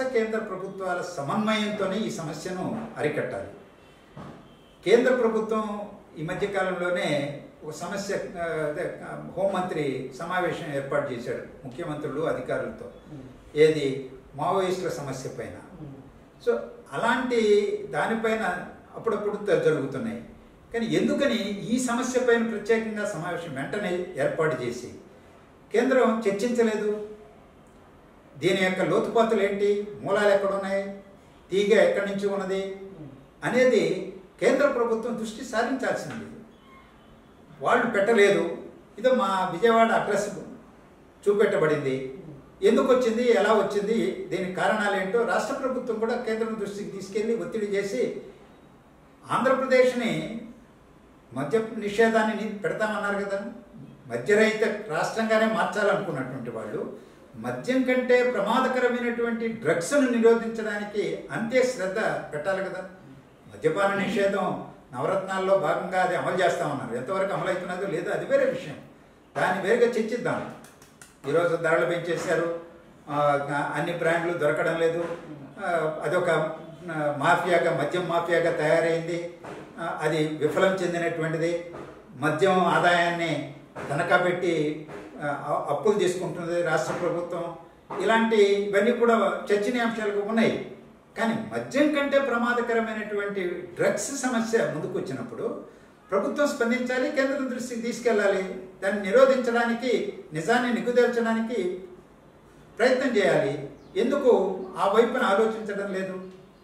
రాష్ట్ర కేంద్ర ప్రభుత్వాల సమన్వయంతోనే ఈ సమస్యను అరికట్టాలి కేంద్ర ప్రభుత్వం ఈ మధ్య కాలంలోనే ఒక సమస్య ఆ, అదే, ఆ, హోంమంత్రి సమావేశం ఏర్పాటు చేశాడు ముఖ్యమంత్రులు అధికారులతో ఏది మావోయిస్టుల సమస్య పైన సో అలాంటి దానిపైన అప్పుడప్పుడు త- జరుగుతున్నాయి కానీ ఎందుకని ఈ సమస్య పైన ప్రత్యేకంగా సమావేశం వెంటనే ఏర్పాటు చేసి కేంద్రం చర్చించలేదు దీని యొక్క లోతుపాతులు ఏంటి మూలాలు ఎక్కడ ఉన్నాయి తీగ ఎక్కడి నుంచి ఉన్నది అనేది కేంద్ర ప్రభుత్వం దృష్టి సారించాల్సింది వాళ్ళు పెట్టలేదు ఇదో మా విజయవాడ అడ్రస్ చూపెట్టబడింది ఎందుకు వచ్చింది ఎలా వచ్చింది దీనికి కారణాలు ఏంటో రాష్ట్ర ప్రభుత్వం కూడా కేంద్రం దృష్టికి తీసుకెళ్లి ఒత్తిడి చేసి ఆంధ్రప్రదేశ్ని మద్య నిషేధాన్ని ని- పెడతామన్నారు కదా మద్యరహిత రాష్ట్రంగానే మార్చాలనుకున్నటువంటి వాళ్ళు మద్యం కంటే ప్రమాదకరమైనటువంటి డ్రగ్స్ను నిరోధించడానికి అంతే శ్రద్ధ పెట్టాలి కదా మద్యపాన నిషేధం నవరత్నాల్లో భాగంగా అది అమలు చేస్తామన్నారు ఎంతవరకు అమలు అవుతున్నదో లేదో అది వేరే విషయం దాన్ని వేరుగా చర్చిద్దాం ఈరోజు ధరలు పెంచేశారు ఆ, అన్ని బ్రాండ్లు దొరకడం లేదు ఆ, అదొక ఆ, మాఫియాగా మద్యం మాఫియాగా తయారైంది ఆ, అది విఫలం చెందినటువంటిది మద్యం ఆదాయాన్ని తనఖా పెట్టి ఆ, అ- అప్పులు తీసుకుంటుంది రాష్ట్ర ప్రభుత్వం ఇలాంటి ఇవన్నీ కూడా చర్చనీయాంశాలుగా ఉన్నాయి కానీ మద్యం కంటే ప్రమాదకరమైనటువంటి డ్రగ్స్ సమస్య ముందుకు వచ్చినప్పుడు ప్రభుత్వం స్పందించాలి కేంద్రం దృష్టికి తీసుకెళ్ళాలి దాన్ని నిరోధించడానికి నిజాన్ని నిగ్గుదేల్చడానికి ప్రయత్నం చేయాలి ఎందుకు ఆ వైపున ఆలోచించడం లేదు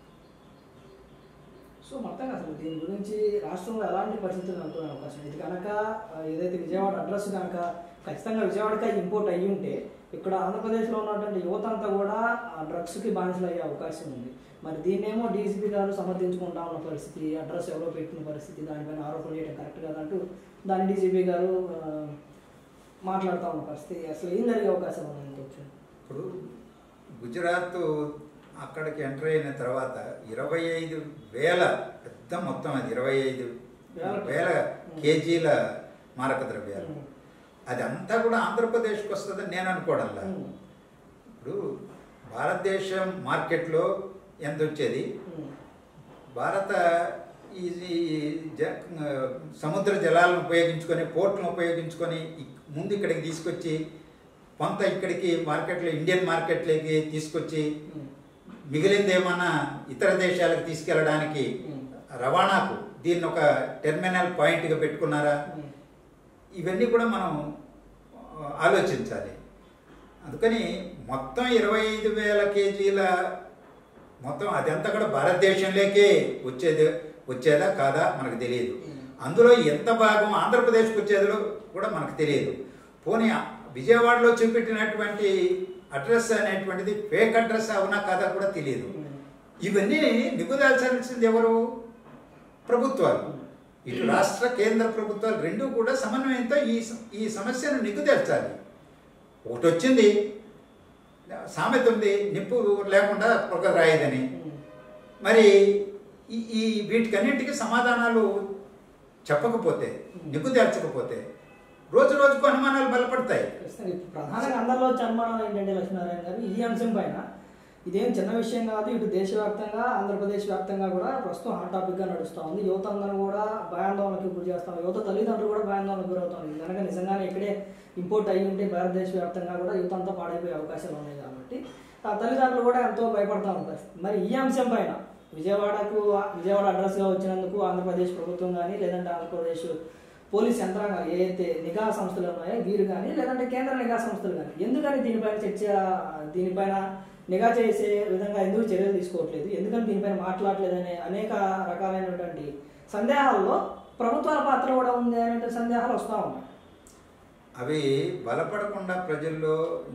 సో మొత్తంగా అసలు దీని గురించి రాష్ట్రంలో ఎలాంటి పరిస్థితులు అనుకునే అవకాశం ఇది కనుక ఆ, ఏదైతే విజయవాడ అడ్రస్ కనుక ఖచ్చితంగా విజయవాడకి ఇంపోర్ట్ అయ్యి ఉంటే ఇక్కడ ఆంధ్రప్రదేశ్లో ఉన్నటువంటి యువత అంతా కూడా ఆ డ్రగ్స్కి బానిసలు అయ్యే అవకాశం ఉంది మరి దీన్నేమో డీసీపీ గారు సమర్థించుకుంటా ఉన్న పరిస్థితి అడ్రస్ ఎవరో పెట్టిన పరిస్థితి దానిపైన ఆరోపణ చేయడం కరెక్ట్ కాదంటూ దాని డీసీపీ గారు ఆ, మాట్లాడుతూ ఉన్న పరిస్థితి అసలు ఏం జరిగే అవకాశం ఉంది అనుకోవచ్చు ఇప్పుడు గుజరాత్ అక్కడికి ఎంటర్ అయిన తర్వాత ఇరవై ఐదు వేల పెద్ద మొత్తం అది ఇరవై ఐదు వేల- వేల కేజీల మారక ద్రవ్యాలు ఉమ్. అది అంతా కూడా ఆంధ్రప్రదేశ్కి వస్తుందని నేను అనుకోవడంలా ఉమ్. ఇప్పుడు భారతదేశం మార్కెట్లో ఎంత వచ్చేది ఉమ్. భారత ఈ ఈ జ సముద్ర జలాలను ఉపయోగించుకొని పోర్ట్లను ఉపయోగించుకొని ఇక్- ముందు ఇక్కడికి తీసుకొచ్చి కొంత ఇక్కడికి మార్కెట్లో ఇండియన్ మార్కెట్లోకి తీసుకొచ్చి ఉమ్. మిగిలింది ఏమన్నా ఇతర దేశాలకు తీసుకెళ్ళడానికి ఉమ్. రవాణాకు దీన్ని ఒక టెర్మినల్ పాయింట్గా పెట్టుకున్నారా ఉమ్. ఇవన్నీ కూడా మనం ఆ, ఆలోచించాలి అందుకని మొత్తం ఇరవై ఐదు వేల కేజీల మొత్తం అదంతా కూడా భారతదేశంలోకే వచ్చేది వచ్చేదా కాదా మనకు తెలియదు అందులో ఎంత భాగం ఆంధ్రప్రదేశ్కి వచ్చేదో కూడా మనకు తెలియదు పోనీ ఆ విజయవాడలో చూపెట్టినటువంటి అడ్రస్ అనేటువంటిది ఫేక్ అడ్రస్ అవునా కాదా కూడా తెలియదు ఇవన్నీ నిగుదాల్చాల్సింది ఎవరు ప్రభుత్వాలు ఇటు రాష్ట్ర కేంద్ర ప్రభుత్వాలు రెండు కూడా సమన్వయంతో ఈ స- ఈ సమస్యను నిగ్గుదేర్చాలి ఒకటి వచ్చింది సామెత ఉంది నిప్పు లేకుండా పొగ రాయదని మరి ఈ ఈ వీటికన్నింటికి సమాధానాలు చెప్పకపోతే నిగ్గుదేర్చకపోతే రోజు రోజుకు అనుమానాలు బలపడతాయి ఖచ్చితంగా. ఇప్పుడు ప్రధానంగా అందరిలో వచ్చే అనుమానం ఏంటంటే లక్ష్మీనారాయణ గారు ఈ అంశం పైన ఇదేం చిన్న విషయం కాదు ఇటు దేశవ్యాప్తంగా ఆంధ్రప్రదేశ్ వ్యాప్తంగా కూడా ప్రస్తుతం హాట్ టాపిక్ గా నడుస్తూ ఉంది యువత అందరూ కూడా భయాందోళనకు గురి చేస్తాం యువత తల్లిదండ్రులు కూడా భయాందోళనకు గురవుతాం ఇది కనుక నిజంగానే ఇక్కడే ఇంపోర్ట్ అయ్యి ఉంటే భారతదేశ వ్యాప్తంగా కూడా యువత అంతా పాడైపోయే అవకాశాలు ఉన్నాయి కాబట్టి ఆ తల్లిదండ్రులు కూడా ఎంతో భయపడతా ఉంటారు మరి ఈ అంశం పైన విజయవాడకు విజయవాడ అడ్రస్గా వచ్చినందుకు ఆంధ్రప్రదేశ్ ప్రభుత్వం కానీ లేదంటే ఆంధ్రప్రదేశ్ పోలీస్ యంత్రాంగాలు ఏదైతే నిఘా సంస్థలు ఉన్నాయో వీరు కానీ లేదంటే కేంద్ర నిఘా సంస్థలు కానీ ఎందుకని దీనిపైన చర్చ దీనిపైన నిఘా చేసే విధంగా ఎందుకు చర్యలు తీసుకోవట్లేదు ఎందుకని దీనిపైన మాట్లాడలేదు అనే అనేక రకాలైనటువంటి సందేహాల్లో ప్రభుత్వాల పాత్ర కూడా ఉంది అనే సందేహాలు వస్తూ ఉన్నాయి అవి బలపడకుండా ప్రజల్లో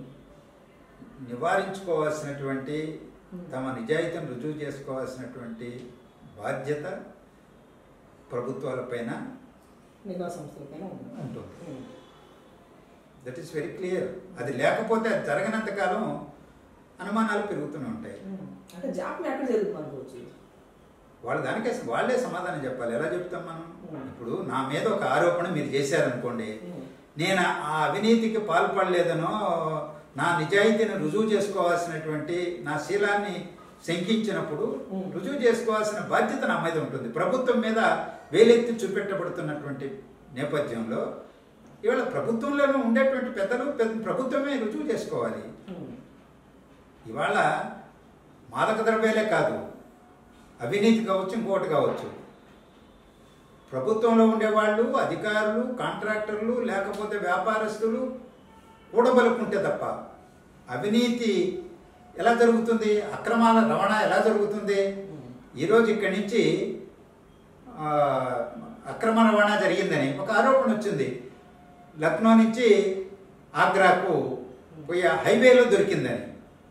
నివారించుకోవాల్సినటువంటి తమ నిజాయితీని రుజువు చేసుకోవాల్సినటువంటి బాధ్యత ప్రభుత్వాలపైన నిఘా సంస్థలపైన ఉంది ఉంటుంది um. That is very clear అది లేకపోతే అది జరగనంత కాలం అనుమానాలు పెరుగుతూనే ఉంటాయి ఉమ్. అంటే జాప్యం ఎక్కడ జరుగుతుంది అనుకోవచ్చు వాళ్ళ దానికే వాళ్ళే సమాధానం చెప్పాలి ఎలా చెప్తాం మనం Hmm. ఇప్పుడు నా మీద ఒక ఆరోపణ మీరు చేశారనుకోండి ఉమ్. నేను ఆ అవినీతికి పాల్పడలేదనో నా నిజాయితీని రుజువు చేసుకోవాల్సినటువంటి నా శీలాన్ని శంకించినప్పుడు Hmm. రుజువు చేసుకోవాల్సిన బాధ్యత నా మీద ఉంటుంది ప్రభుత్వం మీద వేలెత్తి చూపెట్టబడుతున్నటువంటి నేపథ్యంలో ఇవాళ ప్రభుత్వంలోనూ ఉండేటువంటి పెద్దలు పెద్ద ప్రభుత్వమే రుజువు చేసుకోవాలి ఉమ్. ఇవాళ మాదక ద్రవ్యాలే కాదు అవినీతి కావచ్చు ఇంకోటి కావచ్చు ప్రభుత్వంలో ఉండేవాళ్ళు అధికారులు కాంట్రాక్టర్లు లేకపోతే వ్యాపారస్తులు కూడబలుకుంటే తప్ప అవినీతి ఎలా జరుగుతుంది అక్రమాల రవాణా ఎలా జరుగుతుంది ఈరోజు ఇక్కడి నుంచి ఆ, అక్రమ రవాణా జరిగిందని ఒక ఆరోపణ వచ్చింది లక్నో నుంచి ఆగ్రాకు పోయే హైవేలో దొరికిందని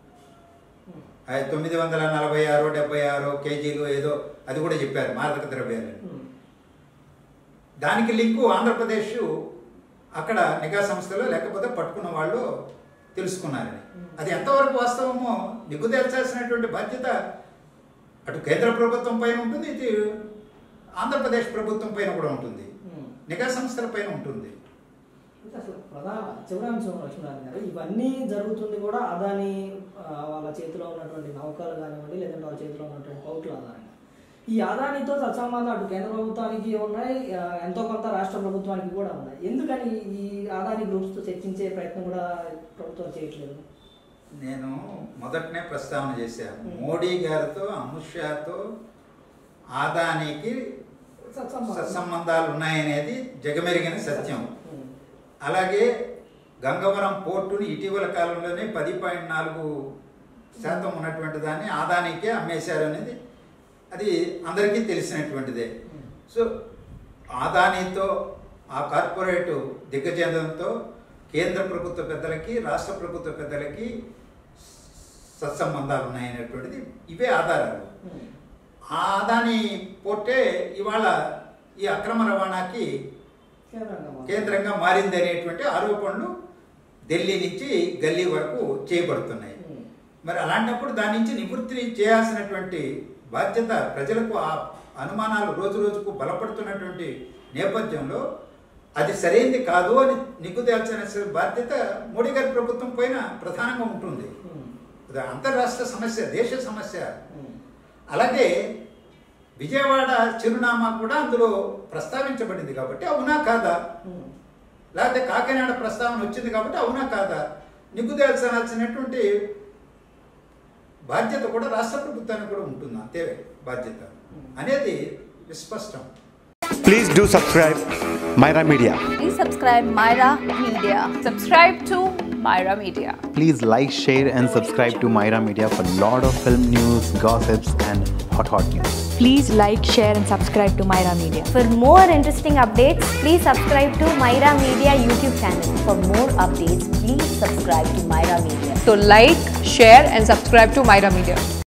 అది తొమ్మిది వందల నలభై ఆరు డెబ్బై ఆరు కేజీలు ఏదో అది కూడా చెప్పారు మాదక ద్రవ్యాలు ఉమ్. దానికి లింకు ఆంధ్రప్రదేశ్ అక్కడ నిఘా సంస్థలో లేకపోతే పట్టుకున్న వాళ్ళు తెలుసుకున్నారని అది ఎంతవరకు వాస్తవమో నిగ్గు తేల్చాల్సినటువంటి బాధ్యత అటు కేంద్ర ప్రభుత్వం పైన ఉంటుంది ఇది ఆంధ్రప్రదేశ్ ప్రభుత్వం పైన కూడా ఉంటుంది ఉమ్. నిఘా సంస్థల పైన ఉంటుంది అంటే అసలు ప్రధాన చివరి అంశం లక్ష్మీనారాయణ గారు ఇవన్నీ జరుగుతుంది కూడా అదాని ఆ, వాళ్ళ చేతిలో ఉన్నటువంటి నౌకలు కానివ్వండి లేదంటే వాళ్ళ చేతిలో ఉన్నటువంటి పౌట్ల ఆధారంగా ఈ ఆదానితో సత్సంబంధం అటు కేంద్ర ప్రభుత్వానికి ఉన్నాయి ఆ, ఎంతో కొంత రాష్ట్ర ప్రభుత్వానికి కూడా ఉన్నాయి ఎందుకని ఈ ఆదాని గ్రూప్స్తో చర్చించే ప్రయత్నం కూడా ప్రభుత్వం చేయట్లేదు నేను మొదటనే ప్రస్తావన చేశాను Hmm. మోడీ గారితో అమిత్ షాతో ఆదానికి సత్సంబంధం. సత్సంబంధాలు ఉన్నాయనేది జగమెరిగిన సత్యం ఉమ్. అలాగే గంగవరం పోర్టుని ఇటీవల కాలంలోనే పది పాయింట్ నాలుగు శాతం ఉన్నటువంటి దాన్ని ఆదానికే అమ్మేశారు అనేది అది అందరికీ తెలిసినటువంటిదే ఉమ్. సో ఆదానితో ఆ కార్పొరేట్ దిగ్గజంతో కేంద్ర ప్రభుత్వ పెద్దలకి రాష్ట్ర ప్రభుత్వ పెద్దలకి సత్సంబంధాలు ఉన్నాయనేటువంటిది ఇవే ఆధారాలు ఉమ్. ఆ ఆదాని పోర్టే ఇవాళ ఈ అక్రమ రవాణాకి కేంద్రంగా మాత్రం. కేంద్రంగా మారింది అనేటువంటి ఆరోపణలు ఢిల్లీ నుంచి గల్లీ వరకు చేయబడుతున్నాయి ఉమ్. మరి అలాంటప్పుడు దాని నుంచి నివృత్తి చేయాల్సినటువంటి బాధ్యత ప్రజలకు ఆ అనుమానాలు రోజు రోజుకు బలపడుతున్నటువంటి నేపథ్యంలో అది సరైంది కాదు అని నిగ్గు తేల్చిన బాధ్యత మోడీ గారి ప్రభుత్వం పైన ప్రధానంగా ఉంటుంది ఉమ్. అది అంతర్రాష్ట్ర సమస్య దేశ సమస్య ఉమ్. అలాగే విజయవాడ చిరునామా కూడా అందులో ప్రస్తావించబడింది కాబట్టి అవునా కాదా ఉమ్. లేకపోతే కాకినాడ ప్రస్తావన వచ్చింది కాబట్టి అవునా కాదా నిగ్గు తేల్చాల్సినటువంటి బాధ్యత కూడా రాష్ట్ర ప్రభుత్వానికి కూడా ఉంటుంది అంతే బాధ్యత అనేది విస్పష్టం Please do subscribe Myra Media. Please subscribe Myra Media. Subscribe to Myra Media. Please like, share, and subscribe to Myra Media for lot of film news, gossips, and hot hot news. Please like, share, and subscribe to Myra Media. For more interesting updates, please subscribe to Myra Media YouTube channel. For more updates, please subscribe to Myra Media. So like, share and subscribe to Myra Media.